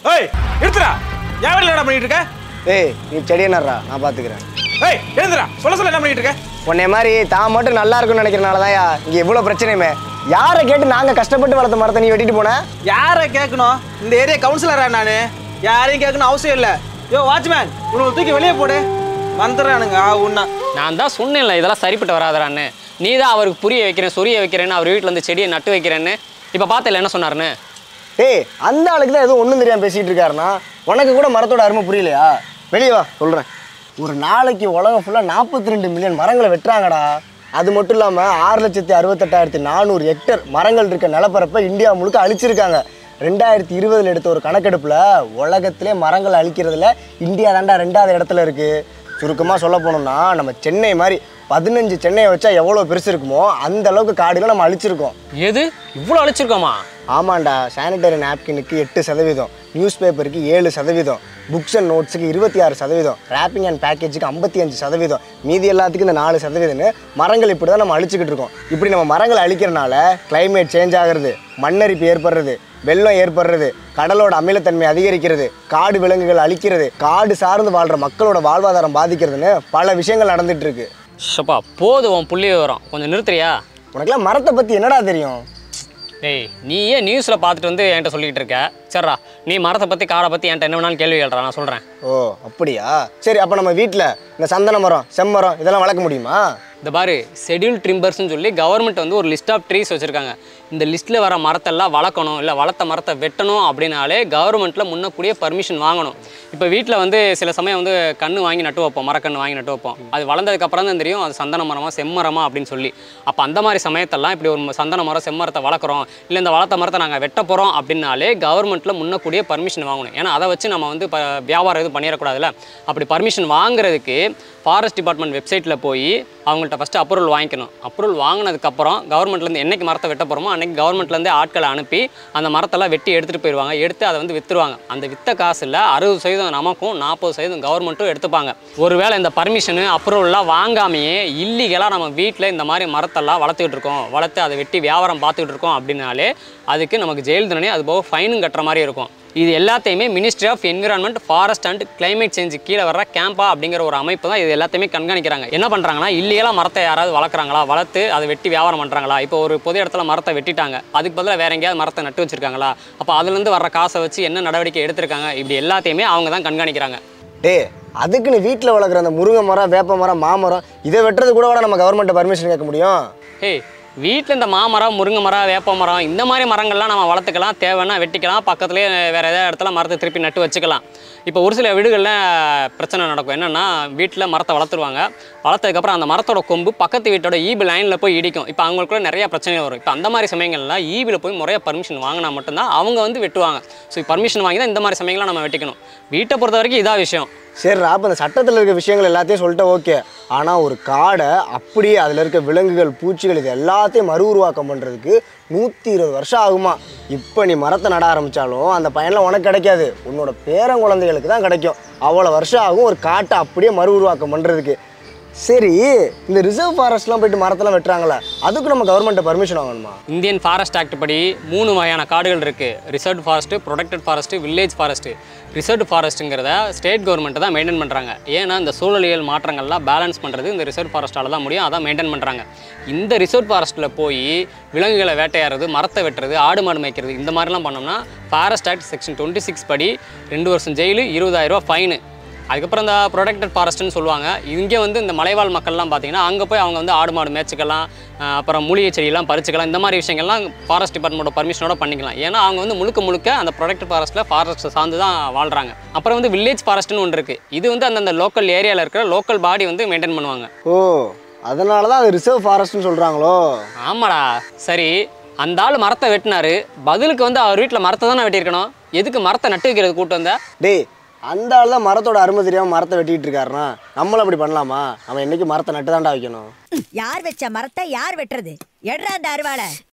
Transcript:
ஏய் எடுத்துடா என் வேலையில் என்ன பண்ணிட்டு இருக்க ஏய் நீ செடியை நடுறா நான் பார்த்துக்கிறேன் ஏய் எழுந்துடா சொல்ல சொல்ல என்ன பண்ணிட்டு இருக்க உன்னை மாதிரி தான் மட்டும் நல்லா இருக்கும்னு நினைக்கிறனால தான் இங்கே இவ்வளோ பிரச்சனையுமே யாரை கேட்டு நாங்கள் கஷ்டப்பட்டு வளர்த்த மரத்தை நீ வெட்டிட்டு போன யாரை கேட்கணும் இந்த ஏரியா கவுன்சிலரா நான் யாரையும் கேட்கணும் அவசியம் இல்லை யோ வாட்ச்மேன் உனக்கு தூக்கி வெளியே போடு வந்துடுறானுங்க ஆ உண்ணா நான் தான் சொன்னேன்ல இதெல்லாம் சரிப்பட்டு வராதரான்னு நீ தான் அவருக்கு புரிய வைக்கிறேன் சொரிய வைக்கிறேன்னு அவர் வீட்டில் வந்து செடியை நட்டு வைக்கிறேன்னு இப்போ பார்த்தல என்ன சொன்னாருன்னு ஏய் அந்த ஆளுக்கு தான் எதுவும் ஒன்றும் தெரியாமல் பேசிகிட்டு இருக்காருன்னா உனக்கு கூட மரத்தோட அருமை புரியலையா வெளியே வா சொல்கிறேன் ஒரு நாளைக்கு உலகம் ஃபுல்லாக நாற்பத்தி ரெண்டு மில்லியன் மரங்களை வெட்டுறாங்கடா அது மட்டும் இல்லாமல் ஆறு லட்சத்தி அறுபத்தெட்டாயிரத்தி நானூறு ஹெக்டர் மரங்கள் இருக்க நிலப்பரப்பை இந்தியா முழுக்க அழிச்சிருக்காங்க ரெண்டாயிரத்தி இருபதில் எடுத்த ஒரு கணக்கெடுப்பில் உலகத்திலே மரங்கள் அழிக்கிறதுல இந்தியா தாண்டா ரெண்டாவது இடத்துல இருக்குது சுருக்கமாக சொல்ல போனோம்னா நம்ம சென்னை மாதிரி பதினஞ்சு சென்னையை வச்சா எவ்வளோ பெருசு இருக்குமோ அந்த அளவுக்கு காடுகளை நம்ம அழிச்சிருக்கோம் எது இவ்வளோ அழிச்சிருக்கோமா ஆமாண்டா சானிடரி நாப்கினுக்கு எட்டு சதவீதம் நியூஸ் பேப்பருக்கு ஏழு சதவீதம் புக்ஸ் அண்ட் நோட்ஸுக்கு இருபத்தி ஆறு சதவீதம் ரேப்பிங் அண்ட் பேக்கேஜுக்கு ஐம்பத்தி அஞ்சு சதவீதம் மீதி எல்லாத்துக்கும் இந்த நாலு சதவீதம்னு மரங்கள் இப்படி தான் நம்ம அழிச்சுக்கிட்டு இருக்கோம் இப்படி நம்ம மரங்களை அழிக்கிறனால climate சேஞ்ச் ஆகுறது மண்ணரிப்பு ஏற்படுறது வெள்ளம் ஏற்படுறது கடலோட அமிலத்தன்மை அதிகரிக்கிறது காடு விலங்குகள் அழிக்கிறது காடு சார்ந்து வாழ்கிற மக்களோட வாழ்வாதாரம் பாதிக்கிறதுன்னு பல விஷயங்கள் நடந்துட்டு இருக்கு ஷப்பா போதும் உன் புள்ளி விவரம் கொஞ்சம் நிறுத்துறியா உனக்கெல்லாம் மரத்தை பற்றி என்னடா தெரியும் டேய் நீ ஏன் நியூஸில் பார்த்துட்டு வந்து என்கிட்ட சொல்லிக்கிட்டு இருக்க சரிடா நீ மரத்தை பற்றி காடை பற்றி என்கிட்ட என்ன வேணாலும் கேள்வி கேள்றா நான் சொல்கிறேன் ஓ அப்படியா சரி அப்போ நம்ம வீட்டில் இந்த சந்தன மரம் செம்மரம் இதெல்லாம் வளர்க்க முடியுமா இந்த பாரு ஷெட்யூல் ட்ரிம்பர்ஸ்னு சொல்லி கவர்மெண்ட் வந்து ஒரு லிஸ்ட் ஆஃப் ட்ரீஸ் வச்சுருக்காங்க இந்த லிஸ்ட்டில் வர மரத்தெல்லாம் வளர்க்கணும் இல்லை வளர்த்த மரத்தை வெட்டணும் அப்படின்னாலே கவர்மெண்ட்டில் முன்னக்கூடிய பர்மிஷன் வாங்கணும் இப்போ வீட்டில் வந்து சில சமயம் வந்து கன்று வாங்கி நட்டு வைப்போம் மரக்கன்று வாங்கி நட்டு வைப்போம் அது வளர்ந்ததுக்கப்புறம் தான் தெரியும் அது சந்தன மரமா செம்மரமா அப்படின்னு சொல்லி அப்போ அந்த மாதிரி சமயத்தெல்லாம் இப்படி ஒரு சந்தன மரம் செம்மரத்தை வளர்க்குறோம் இல்லை இந்த வளர்த்த மரத்தை நாங்கள் வெட்ட போகிறோம் அப்படின்னாலே கவர்மெண்ட்டில் முன்னக்கூடிய பர்மிஷன் வாங்கணும் ஏன்னா அதை வச்சு நம்ம வந்து இப்போ வியாபாரம் எதுவும் பண்ணிடக்கூடாதுல்ல அப்படி பர்மிஷன் வாங்குறதுக்கு ஃபாரஸ்ட் டிபார்ட்மெண்ட் வெப்சைட்டில் போய் அவங்கள்ட்ட ஃபஸ்ட்டு அப்ரூவல் வாங்கிக்கணும் அப்ரூவல் வாங்கினதுக்கப்புறம் கவர்மெண்ட்லேருந்து என்னைக்கு மரத்தை வெட்ட போகிறோமோ அன்னைக்கு கவர்மெண்ட்லேருந்து ஆட்களை அனுப்பி அந்த மரத்தெல்லாம் வெட்டி எடுத்துகிட்டு போயிடுவாங்க எடுத்து அதை வந்து விற்றுருவாங்க அந்த வித்த காசில் அறுபது சதவீதம் நமக்கும் நாற்பது சதவீதம் கவர்மெண்ட்டும் எடுத்துப்பாங்க ஒருவேளை இந்த பர்மிஷனு அப்ரூவல்லாம் வாங்காமையே இல்லீகலாக நம்ம வீட்டில் இந்த மாதிரி மரத்தெல்லாம் வளர்த்துக்கிட்டு இருக்கோம் வளர்த்து அதை வெட்டி வியாபாரம் பார்த்துக்கிட்டு இருக்கோம் அப்படின்னாலே அதுக்கு நமக்கு ஜெயில் தண்டனை அது போக ஃபைனும் கட்டுற மாதிரி இருக்கும் இது எல்லாத்தையுமே ministry of environment forest and climate change கீழே வர்ற கேம்பா அப்படிங்கிற ஒரு அமைப்பு தான் இது எல்லாத்தையுமே கண்காணிக்கிறாங்க என்ன பண்ணுறாங்கன்னா இல்லையெல்லாம் மரத்தை யாராவது வளர்க்குறாங்களா வளர்த்து அதை வெட்டி வியாபாரம் பண்ணுறாங்களா இப்போ ஒரு பொது இடத்துல மரத்தை வெட்டிட்டாங்க அதுக்கு பதிலாக வேற எங்கேயாவது மரத்தை நட்டு வச்சிருக்காங்களா அப்போ அதுலேருந்து வர்ற காசை வச்சு என்ன நடவடிக்கை எடுத்திருக்காங்க இப்படி எல்லாத்தையுமே அவங்க தான் கண்காணிக்கிறாங்க டே அதுக்குன்னு வீட்டில் வளர்க்குற அந்த முருங்கை மரம் வேப்ப மரம் மாமரம் இதை வெட்டுறது கூட கூட நம்ம கவர்மெண்ட்டை பர்மிஷன் கேட்க முடியும் ஏய் வீட்டில் இந்த மாமரம் முருங்கை மரம் வேப்ப மரம் இந்த மாதிரி மரங்கள்லாம் நம்ம வளர்த்துக்கலாம் தேவைன்னா வெட்டிக்கலாம் பக்கத்துலேயே வேறு ஏதாவது இடத்துல மரத்தை திருப்பி நட்டு வச்சுக்கலாம் இப்போ ஒரு சில வீடுகளில் பிரச்சனை நடக்கும் என்னென்னா வீட்டில் மரத்தை வளர்த்துருவாங்க வளர்த்ததுக்கப்புறம் அந்த மரத்தோட கொம்பு பக்கத்து வீட்டோட ஈபி லைனில் போய் இடிக்கும் இப்போ அவங்களுக்குள்ள நிறைய பிரச்சனை வரும் இப்போ அந்த மாதிரி சமயங்கள்ல ஈபியில் போய் முறையாக பர்மிஷன் வாங்கினா மட்டும்தான் அவங்க வந்து வெட்டுவாங்க ஸோ பர்மிஷன் வாங்கி தான் இந்த மாதிரி சமயங்கள்லாம் நம்ம வெட்டிக்கணும் வீட்டை பொறுத்த வரைக்கும் இதான் விஷயம் சரிடா அப்போ இந்த சட்டத்தில் இருக்க விஷயங்கள் எல்லாத்தையும் சொல்லிட்டு ஓகே ஆனால் ஒரு காடை அப்படியே அதில் இருக்க விலங்குகள் பூச்சிகள் இது எல்லாத்தையும் மறு உருவாக்கம் பண்ணுறதுக்கு நூற்றி இருபது வருஷம் ஆகுமா இப்போ நீ மரத்தை நட ஆரம்பித்தாலும் அந்த பயனில் உனக்கு கிடைக்காது உன்னோட பேரங்குழந்தைகளுக்கு தான் கிடைக்கும் அவ்வளோ வருஷம் ஆகும் ஒரு காட்டை அப்படியே மறு உருவாக்கம் பண்ணுறதுக்கு சரி இந்த ரிசர்வ் ஃபாரஸ்ட்லாம் போயிட்டு மரத்தெல்லாம் வெட்டுறாங்களே அதுக்கு நம்ம கவர்மெண்ட்டை பர்மிஷன் வாங்கணுமா இந்தியன் ஃபாரஸ்ட் ஆக்ட் படி மூணு வகையான காடுகள் இருக்குது reserve forest protected forest village forest reserve ஃபாரஸ்ட்டுங்கிறத ஸ்டேட் கவர்மெண்ட் தான் மெயின்டைன் பண்ணுறாங்க ஏன்னா இந்த சூழலியல் மாற்றங்கள்லாம் பேலன்ஸ் பண்ணுறது இந்த ரிசர்வ் ஃபாரஸ்ட்டால தான் முடியும் அதான் மெயின்டைன் பண்ணுறாங்க இந்த ரிசர்வ் ஃபாரஸ்ட்டில் போய் விலங்குகளை வேட்டையாடுறது மரத்தை வெட்டுறது ஆடு மாடு மேய்க்கிறது இந்த மாதிரிலாம் பண்ணோம்னா forest act section twenty six படி ரெண்டு வருஷம் ஜெயிலு இருபதாயிரரூவா ஃபைனு அதுக்கப்புறம் இந்த ப்ரொடெக்டட் ஃபாரஸ்ட்னு சொல்லுவாங்க இங்கே வந்து இந்த மலைவாழ் மக்கள்லாம் பார்த்தீங்கன்னா அங்கே போய் அவங்க வந்து ஆடு மாடு மேய்ச்சிக்கலாம் அஹ் அப்புறம் மூலிகை செடியெல்லாம் பறிச்சுக்கலாம் இந்த மாதிரி விஷயங்கள்லாம் ஃபாரஸ்ட் டிபார்ட்மெண்ட்டோட பர்மிஷனோட பண்ணிக்கலாம் ஏன்னா அவங்க வந்து முழுக்க முழுக்க அந்த ப்ரொடெக்டட் ஃபாரஸ்ட்டில் ஃபாரஸ்ட் சார்ந்து தான் வாழ்கிறாங்க அப்புறம் வந்து வில்லேஜ் ஃபாரஸ்ட்னு ஒன்று இருக்குது இது வந்து அந்தந்த லோக்கல் ஏரியாவில் இருக்கிற லோக்கல் பாடி வந்து மெயின்டைன் பண்ணுவாங்க ஓ அதனால தான் அது ரிசர்வ் ஃபாரஸ்ட்னு சொல்கிறாங்களோ ஆமாடா சரி அந்த ஆள் மரத்தை வெட்டினாரு பதிலுக்கு வந்து அவர் வீட்டில் மரத்தை தானே வெட்டியிருக்கணும் எதுக்கு மரத்தை நட்டு வைக்கிறது கூட்டு வந்த டேய் அந்த ஆள் தான் மரத்தோட அருமை தெரியாமல் மரத்தை வெட்டிட்டு இருக்காருன்னா நம்மளும் அப்படி பண்ணலாமா நம்ம என்னைக்கு மரத்தை நட்டு தாண்டா வைக்கணும் யார் வச்ச மரத்தை யார் வெட்டுறது எடுறா அந்த அருவாளை